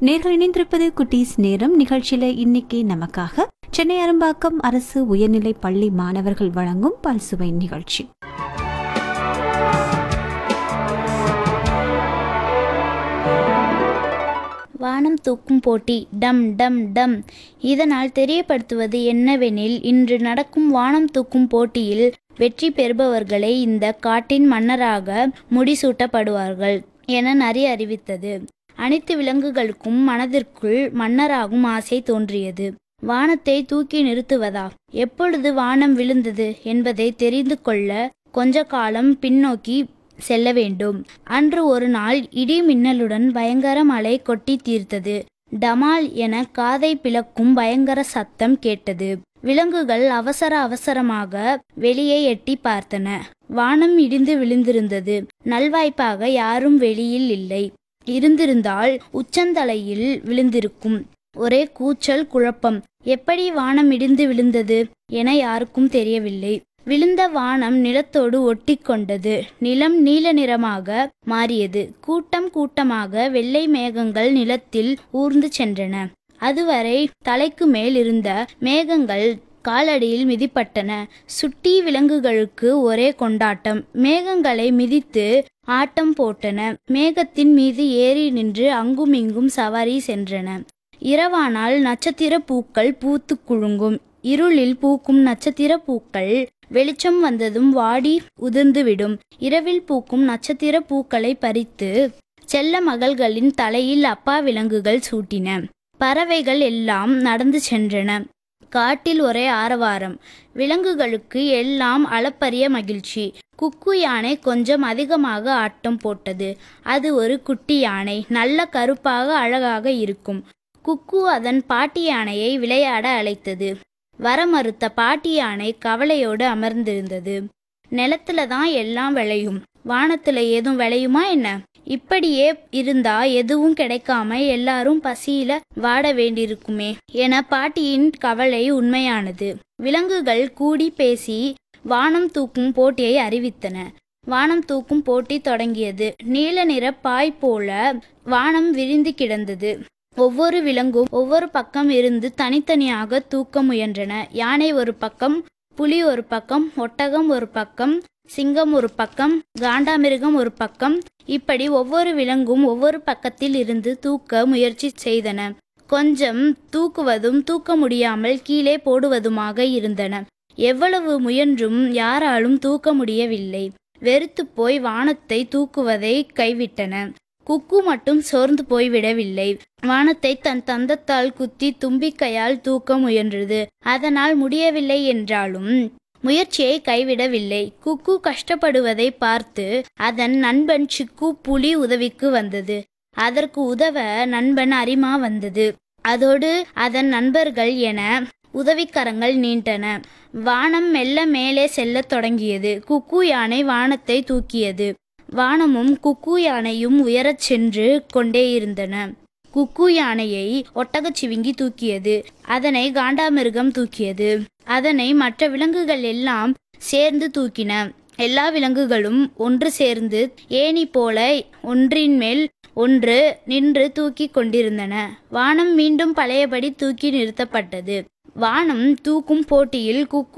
நேர்கள் இணைந்திருப்பது குட்டீஸ் நேரம் நிகழ்ச்சியில இன்னைக்கு நமக்காக சென்னை அரும்பாக்கம் அரசு உயர்நிலை பள்ளி மாணவர்கள் வழங்கும் பல்சுவை நிகழ்ச்சி வானம் தூக்கும் போட்டி டம் டம் டம் இதனால் தெரியப்படுத்துவது என்னவெனில் இன்று நடக்கும் வானம் தூக்கும் போட்டியில் வெற்றி பெறுபவர்களே இந்த காட்டின் மன்னராக முடிசூட்டப்படுவார்கள் என நரி அறிவித்தது அனைத்து விலங்குகளுக்கும் மனதிற்குள் மன்னராகும் ஆசை தோன்றியது வானத்தை தூக்கி நிறுத்துவதா எப்பொழுது வானம் விழுந்தது என்பதை தெரிந்து கொள்ள கொஞ்ச காலம் பின்னோக்கி செல்ல வேண்டும் அன்று ஒரு நாள் இடி மின்னலுடன் பயங்கர மழை கொட்டி தீர்த்தது டமால் என காதை பிளக்கும் பயங்கர சத்தம் கேட்டது விலங்குகள் அவசர அவசரமாக வெளியே எட்டி பார்த்தன வானம் இடிந்து விழுந்திருந்தது நல்வாய்ப்பாக யாரும் வெளியில் இல்லை இருந்திருந்தால் உச்சந்தலையில் விழுந்திருக்கும் ஒரே கூச்சல் குழப்பம் எப்படி வானம் இடிந்து விழுந்தது என யாருக்கும் தெரியவில்லை விழுந்த வானம் நிலத்தோடு ஒட்டி கொண்டது நிலம் நீல நிறமாக மாறியது கூட்டம் கூட்டமாக வெள்ளை மேகங்கள் நிலத்தில் ஊர்ந்து சென்றன அதுவரை தலைக்கு மேல் இருந்த மேகங்கள் காலடியில் மிதிப்பட்டன சுட்டி விலங்குகளுக்கு ஒரே கொண்டாட்டம் மேகங்களை மிதித்து ஆட்டம் போட்டன மேகத்தின் மீது ஏறி நின்று அங்குமிங்கும் சவாரி சென்றன இரவானால் நட்சத்திர பூக்கள் பூத்து குலுங்கும் இருளில் பூக்கும் நட்சத்திர பூக்கள் வெளிச்சம் வந்ததும் வாடி உதிர்ந்துவிடும் இரவில் பூக்கும் நட்சத்திர பூக்களை பறித்து செல்ல மகள்களின் தலையில் அப்பா விலங்குகள் சூட்டின பறவைகள் எல்லாம் நடந்து சென்றன காட்டில் ஒரே ஆரவாரம் விலங்குகளுக்கு எல்லாம் அளப்பரிய மகிழ்ச்சி குக்கு யானை கொஞ்சம் அதிகமாக ஆட்டம் போட்டது அது ஒரு குட்டி யானை நல்ல கருப்பாக அழகாக இருக்கும் குக்கு அதன் பாட்டி யானையை விளையாட அழைத்தது வர மறுத்த பாட்டி யானை கவலையோடு அமர்ந்திருந்தது நிலத்துல தான் எல்லாம் விளையும் வானத்துல ஏதும் விளையுமா என்ன இப்படியே இருந்தா எதுவும் கிடைக்காம எல்லாரும் பசியில வாட வேண்டியிருக்குமே என பாட்டியின் கவலை உண்மையானது விலங்குகள் கூடி பேசி வானம் தூக்கும் போட்டியை அறிவித்தன வானம் தூக்கும் போட்டி தொடங்கியது நீல நிற பாய் போல வானம் விரிந்து கிடந்தது ஒவ்வொரு விலங்கும் ஒவ்வொரு பக்கம் இருந்து தனித்தனியாக தூக்க முயன்றன யானை ஒரு பக்கம் புலி ஒரு பக்கம் ஒட்டகம் ஒரு பக்கம் சிங்கம் ஒரு பக்கம் காண்டாமிருகம் ஒரு பக்கம் இப்படி ஒவ்வொரு விலங்கும் ஒவ்வொரு பக்கத்தில் இருந்து தூக்க முயற்சி செய்தன கொஞ்சம் தூக்குவதும் தூக்க முடியாமல் கீழே போடுவதுமாக இருந்தன எவ்வளவு முயன்றும் யாராலும் தூக்க முடியவில்லை வெறுத்து போய் வானத்தை தூக்குவதை கைவிட்டன குக்கு மட்டும் சோர்ந்து போய்விடவில்லை வானத்தை தன் தந்தத்தால் குத்தி தும்பிக்கையால் தூக்க முயன்றது அதனால் முடியவில்லை என்றாலும் முயற்சியை கைவிடவில்லை குக்கு கஷ்டப்படுவதை பார்த்து அதன் நண்பன் சிக்கு புலி உதவிக்கு வந்தது அதற்கு உதவ நண்பன் அரிமா வந்தது அதோடு அதன் நண்பர்கள் என உதவிக்கரங்கள் நீண்டன வானம் மெல்ல மேலே செல்லத் தொடங்கியது குக்கு யானை வானத்தை தூக்கியது வானமும் குக்கு யானையும் உயரச் சென்று கொண்டே இருந்தன குக்கு யானையை ஒட்டகச் சிவிங்கி தூக்கியது அதனை காண்டாமிருகம் தூக்கியது அதனை மற்ற விலங்குகள் எல்லாம் சேர்ந்து தூக்கின எல்லா விலங்குகளும் ஒன்று சேர்ந்து ஏணி போல ஒன்றின் மேல் ஒன்று நின்று தூக்கி கொண்டிருந்தன வானம் மீண்டும் பழையபடி தூக்கி நிறுத்தப்பட்டது வானம் தூக்கும் போட்டியில் குக்கு